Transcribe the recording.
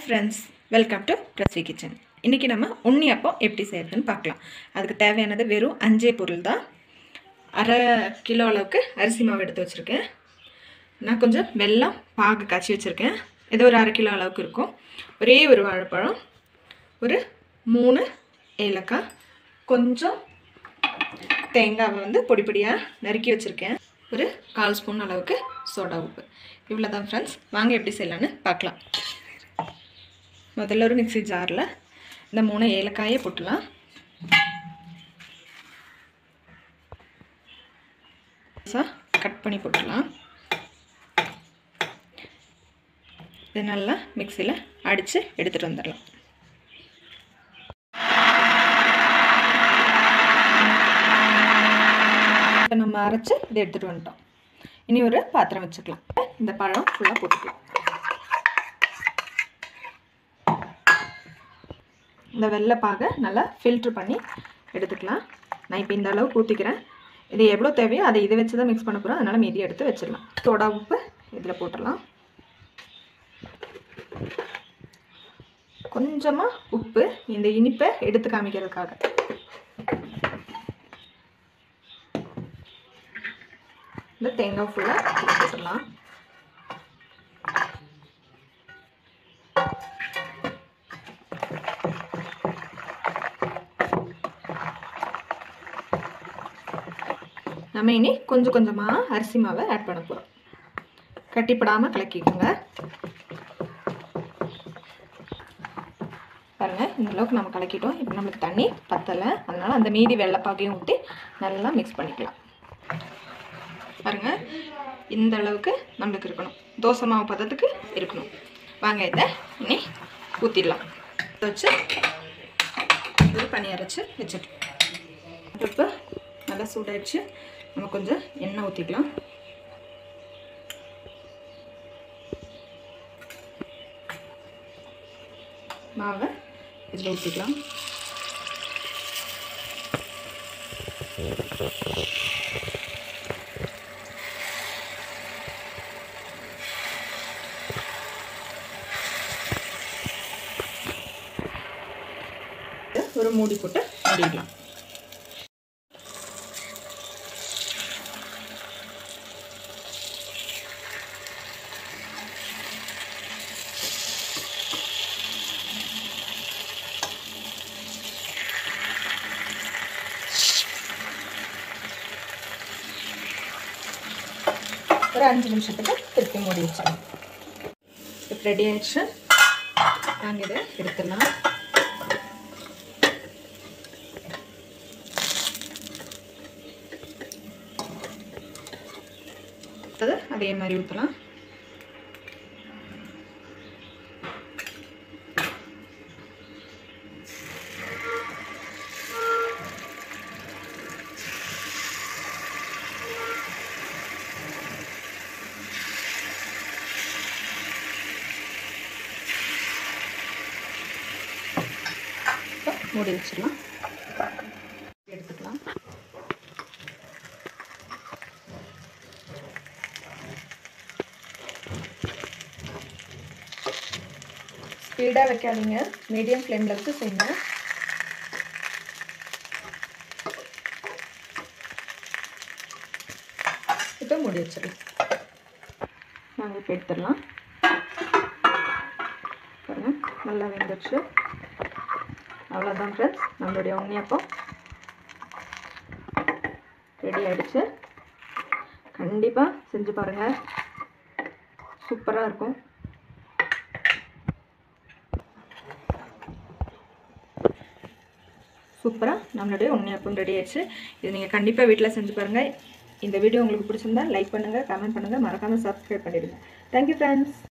friends welcome to பிரஸ்வி kitchen இன்றைக்கி நம்ம உண்ணியப்பம் எப்படி செய்கிறதுன்னு பார்க்கலாம் அதுக்கு தேவையானது வெறும் அஞ்சே பொருள் தான் அரை கிலோ அளவுக்கு அரிசி மாவு எடுத்து வச்சுருக்கேன் நான் கொஞ்சம் வெல்லம் பாகு காய்ச்சி வச்சுருக்கேன் இது ஒரு அரை கிலோ அளவுக்கு இருக்கும் ஒரே ஒரு வாழைப்பழம் ஒரு மூணு ஏலக்காய் கொஞ்சம் தேங்காவை வந்து பொடி பொடியாக நறுக்கி வச்சுருக்கேன் ஒரு கால் ஸ்பூன் அளவுக்கு சோடா உப்பு இவ்வளோ தான் ஃப்ரெண்ட்ஸ் வாங்க எப்படி செய்யலான்னு பார்க்கலாம் முதல்ல ஒரு மிக்ஸி ஜாரில் இந்த மூணு ஏலக்காயை போட்டுலாம் கட் பண்ணி போட்டுடலாம் இது நல்லா மிக்சியில் அடித்து எடுத்துகிட்டு வந்துடலாம் இப்போ நம்ம அரைச்சி இதை எடுத்துகிட்டு வந்துட்டோம் இனி ஒரு பாத்திரம் வச்சுக்கலாம் இந்த பழம் ஃபுல்லாக போட்டுக்கலாம் இந்த வெள்ளைப்பாகை நல்லா ஃபில்ட்ரு பண்ணி எடுத்துக்கலாம் நான் இப்போ இந்த அளவுக்கு ஊற்றிக்கிறேன் இது எவ்வளோ தேவையோ அதை இதை வச்சு தான் மிக்ஸ் பண்ண போகிறோம் அதனால் மீதி எடுத்து வச்சிடலாம் சோடா உப்பு இதில் போட்டுடலாம் கொஞ்சமாக உப்பு இந்த இனிப்பை எடுத்து காமிக்கிறதுக்காக இந்த தேங்காய் ஃபுல்லாக போட்டுடலாம் நம்ம இனி கொஞ்சம் கொஞ்சமாக அரிசி மாவை ஆட் பண்ண போகிறோம் கட்டிப்படாமல் கலக்கிக்கோங்க பாருங்கள் இந்த அளவுக்கு நம்ம கலக்கிட்டோம் இப்போ நம்மளுக்கு தண்ணி பத்தலை அதனால் அந்த மீதி வெள்ளைப்பாகையும் ஊற்றி நல்லா மிக்ஸ் பண்ணிக்கலாம் பாருங்கள் இந்த அளவுக்கு நம்மளுக்கு இருக்கணும் தோசை மாவு பதத்துக்கு இருக்கணும் வாங்க இதை இனி ஊற்றிடலாம் வச்சு ஒரு பனி அரைச்சி வச்சுட்டு இப்போ நல்லா சூடாயிடுச்சு நம்ம கொஞ்சம் எண்ணெய் ஊற்றிக்கலாம் மாவை இதில் ஊற்றிக்கலாம் ஒரு மூடி போட்டு மூடிடலாம் ஒரு அஞ்சு நிமிஷத்துக்கு திருப்பி மூடி வச்சிடலாம் இப்போ ரெடி ஆயிடுச்சு நாங்கள் இதை எடுத்துடலாம் அதே மாதிரி ஊற்றலாம் மூடி வச்சிடலாம் எடுத்துக்கலாம் ஸ்பீடாக வைக்காதீங்க மீடியம் ஃப்ளேமில் வச்சு செய்யுங்க இப்போ மூடி வச்சிடலாம் நாங்கள் இப்போ எடுத்துடலாம் பாருங்கள் நல்லா வெந்துடுச்சு அவ்வளோதான் ஃப்ரெண்ட்ஸ் நம்மளுடைய உண்ணியப்பம் ரெடி ஆகிடுச்சு கண்டிப்பாக செஞ்சு பாருங்கள் சூப்பராக இருக்கும் சூப்பராக நம்மளுடைய உண்ணியப்பம் ரெடி ஆயிடுச்சு இது நீங்கள் கண்டிப்பாக வீட்டில் செஞ்சு பாருங்கள் இந்த வீடியோ உங்களுக்கு பிடிச்சிருந்தா லைக் பண்ணுங்கள் கமெண்ட் பண்ணுங்கள் மறக்காமல் சப்ஸ்கிரைப் பண்ணிவிடுங்க தேங்க்யூ ஃப்ரெண்ட்ஸ்